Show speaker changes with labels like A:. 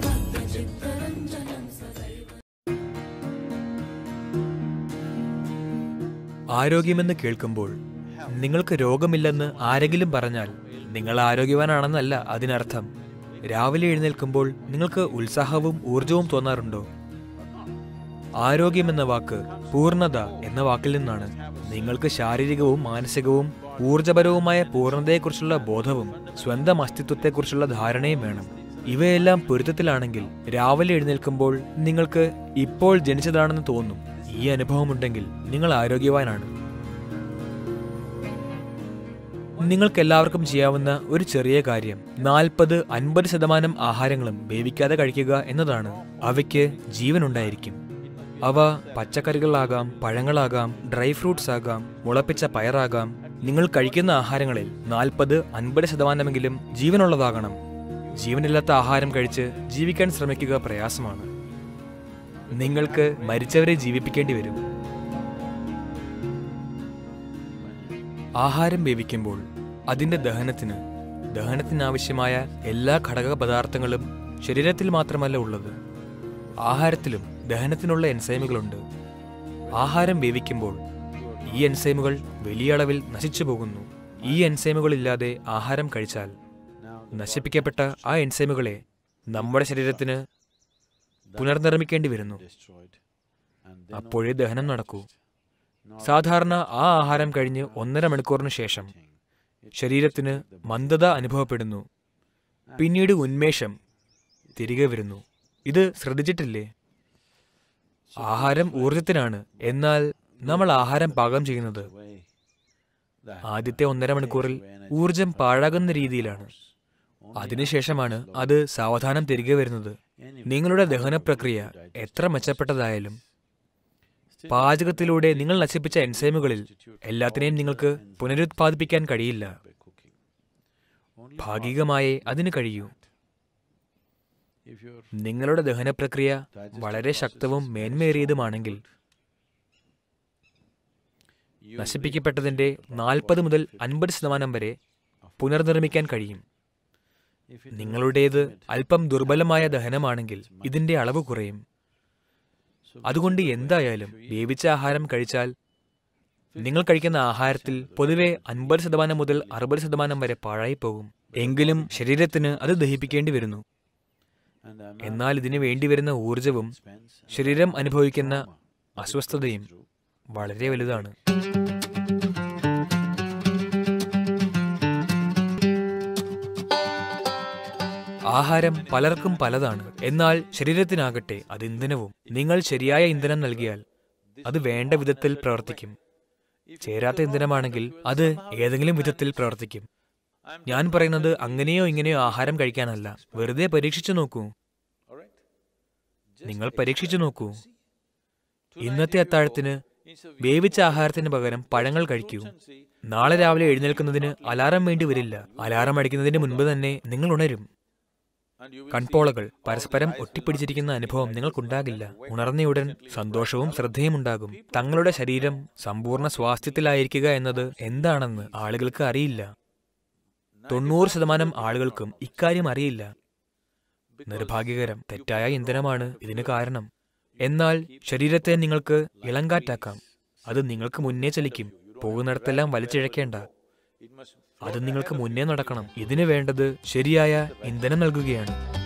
A: ആരോഗ്യമെന്ന് കേൾക്കുമ്പോൾ നിങ്ങൾക്ക് രോഗമില്ലെന്ന് ആരെങ്കിലും പറഞ്ഞാൽ നിങ്ങൾ ആരോഗ്യവാനാണെന്നല്ല അതിനർത്ഥം രാവിലെ എഴുന്നേൽക്കുമ്പോൾ നിങ്ങൾക്ക് ഉത്സാഹവും ഊർജവും തോന്നാറുണ്ടോ ആരോഗ്യമെന്ന വാക്ക് പൂർണ്ണത എന്ന വാക്കിൽ നിന്നാണ് നിങ്ങൾക്ക് ശാരീരികവും മാനസികവും ഊർജപരവുമായ പൂർണ്ണതയെക്കുറിച്ചുള്ള ബോധവും സ്വന്തം അസ്തിത്വത്തെക്കുറിച്ചുള്ള ധാരണയും വേണം ഇവയെല്ലാം പൊരുത്തത്തിലാണെങ്കിൽ രാവിലെ എഴുന്നേൽക്കുമ്പോൾ നിങ്ങൾക്ക് ഇപ്പോൾ ജനിച്ചതാണെന്ന് തോന്നും ഈ അനുഭവമുണ്ടെങ്കിൽ നിങ്ങൾ ആരോഗ്യവാനാണ് നിങ്ങൾക്കെല്ലാവർക്കും ചെയ്യാവുന്ന ഒരു ചെറിയ കാര്യം നാൽപ്പത് അൻപത് ശതമാനം ആഹാരങ്ങളും വേവിക്കാതെ കഴിക്കുക എന്നതാണ് അവയ്ക്ക് ജീവനുണ്ടായിരിക്കും അവ പച്ചക്കറികളാകാം പഴങ്ങളാകാം ഡ്രൈ ഫ്രൂട്ട്സ് ആകാം മുളപ്പിച്ച പയറാകാം നിങ്ങൾ കഴിക്കുന്ന ആഹാരങ്ങളിൽ നാൽപ്പത് അൻപത് ശതമാനമെങ്കിലും ജീവനുള്ളതാകണം ജീവനില്ലാത്ത ആഹാരം കഴിച്ച് ജീവിക്കാൻ ശ്രമിക്കുക പ്രയാസമാണ് നിങ്ങൾക്ക് മരിച്ചവരെ ജീവിപ്പിക്കേണ്ടി വരും ആഹാരം വേവിക്കുമ്പോൾ അതിന്റെ ദഹനത്തിന് ദഹനത്തിനാവശ്യമായ എല്ലാ ഘടക പദാർത്ഥങ്ങളും ശരീരത്തിൽ മാത്രമല്ല ഉള്ളത് ആഹാരത്തിലും ദഹനത്തിനുള്ള എൻസൈമുകളുണ്ട് ആഹാരം വേവിക്കുമ്പോൾ ഈ എൻസൈമുകൾ വലിയ അളവിൽ നശിച്ചു പോകുന്നു ഈ എൻസൈമുകൾ ഇല്ലാതെ ആഹാരം കഴിച്ചാൽ നശിപ്പിക്കപ്പെട്ട ആ എൻസൈമുകളെ നമ്മുടെ ശരീരത്തിന് പുനർനിർമ്മിക്കേണ്ടി വരുന്നു അപ്പോഴേ ദഹനം നടക്കൂ സാധാരണ ആ ആഹാരം കഴിഞ്ഞ് ഒന്നര മണിക്കൂറിന് ശേഷം ശരീരത്തിന് മന്ദത അനുഭവപ്പെടുന്നു പിന്നീട് ഉന്മേഷം തിരികെ വരുന്നു ഇത് ശ്രദ്ധിച്ചിട്ടില്ലേ ആഹാരം ഊർജത്തിനാണ് എന്നാൽ നമ്മൾ ആഹാരം പാകം ചെയ്യുന്നത് ആദ്യത്തെ ഒന്നര മണിക്കൂറിൽ ഊർജം പാഴാകുന്ന രീതിയിലാണ് അതിനുശേഷമാണ് അത് സാവധാനം തിരികെ വരുന്നത് നിങ്ങളുടെ ദഹന പ്രക്രിയ എത്ര മെച്ചപ്പെട്ടതായാലും പാചകത്തിലൂടെ നിങ്ങൾ നശിപ്പിച്ച എൻസൈമുകളിൽ എല്ലാത്തിനെയും നിങ്ങൾക്ക് പുനരുത്പാദിപ്പിക്കാൻ കഴിയില്ല ഭാഗികമായേ അതിന് കഴിയൂ നിങ്ങളുടെ ദഹന പ്രക്രിയ വളരെ ശക്തവും മേന്മേറിയതുമാണെങ്കിൽ നശിപ്പിക്കപ്പെട്ടതിന്റെ നാൽപ്പത് മുതൽ അൻപത് ശതമാനം വരെ പുനർനിർമ്മിക്കാൻ കഴിയും നിങ്ങളുടേത് അല്പം ദുർബലമായ ദഹനമാണെങ്കിൽ ഇതിന്റെ അളവ് കുറയും അതുകൊണ്ട് എന്തായാലും വേവിച്ച ആഹാരം കഴിച്ചാൽ നിങ്ങൾ കഴിക്കുന്ന ആഹാരത്തിൽ പൊതുവെ അൻപത് ശതമാനം മുതൽ അറുപത് ശതമാനം വരെ പാഴായി പോകും എങ്കിലും ശരീരത്തിന് അത് ദഹിപ്പിക്കേണ്ടി വരുന്നു എന്നാൽ ഇതിനു വേണ്ടിവരുന്ന ഊർജവും ശരീരം അനുഭവിക്കുന്ന അസ്വസ്ഥതയും വളരെ വലുതാണ് ആഹാരം പലർക്കും പലതാണ് എന്നാൽ ശരീരത്തിനാകട്ടെ അത് ഇന്ധനവും നിങ്ങൾ ശരിയായ ഇന്ധനം നൽകിയാൽ അത് വേണ്ട വിധത്തിൽ പ്രവർത്തിക്കും ചേരാത്ത ഇന്ധനമാണെങ്കിൽ അത് ഏതെങ്കിലും വിധത്തിൽ പ്രവർത്തിക്കും ഞാൻ പറയുന്നത് അങ്ങനെയോ ഇങ്ങനെയോ ആഹാരം കഴിക്കാനല്ല വെറുതെ പരീക്ഷിച്ചു നോക്കൂ നിങ്ങൾ പരീക്ഷിച്ചു നോക്കൂ ഇന്നത്തെ അത്താഴത്തിന് വേവിച്ച ആഹാരത്തിന് പകരം പഴങ്ങൾ കഴിക്കൂ നാളെ രാവിലെ എഴുന്നേൽക്കുന്നതിന് അലാറം വേണ്ടി വരില്ല അലാറം അടിക്കുന്നതിന് മുൻപ് തന്നെ നിങ്ങൾ ഉണരും കൺപോളകൾ പരസ്പരം ഒട്ടിപ്പിടിച്ചിരിക്കുന്ന അനുഭവം നിങ്ങൾക്കുണ്ടാകില്ല ഉണർന്നയുടൻ സന്തോഷവും ശ്രദ്ധയും ഉണ്ടാകും തങ്ങളുടെ ശരീരം സമ്പൂർണ്ണ സ്വാസ്ഥ്യത്തിലായിരിക്കുക എന്നത് എന്താണെന്ന് ആളുകൾക്ക് അറിയില്ല തൊണ്ണൂറ് ശതമാനം ആളുകൾക്കും ഇക്കാര്യം അറിയില്ല നിർഭാഗ്യകരം തെറ്റായ ഇന്ധനമാണ് ഇതിന് കാരണം എന്നാൽ ശരീരത്തെ നിങ്ങൾക്ക് ഇളങ്കാറ്റാക്കാം അത് നിങ്ങൾക്ക് മുന്നേ ചലിക്കും പോകുന്നിടത്തെല്ലാം വലിച്ചിഴക്കേണ്ട അത് നിങ്ങൾക്ക് മുന്നേ നടക്കണം ഇതിന് വേണ്ടത് ശരിയായ ഇന്ധനം നൽകുകയാണ്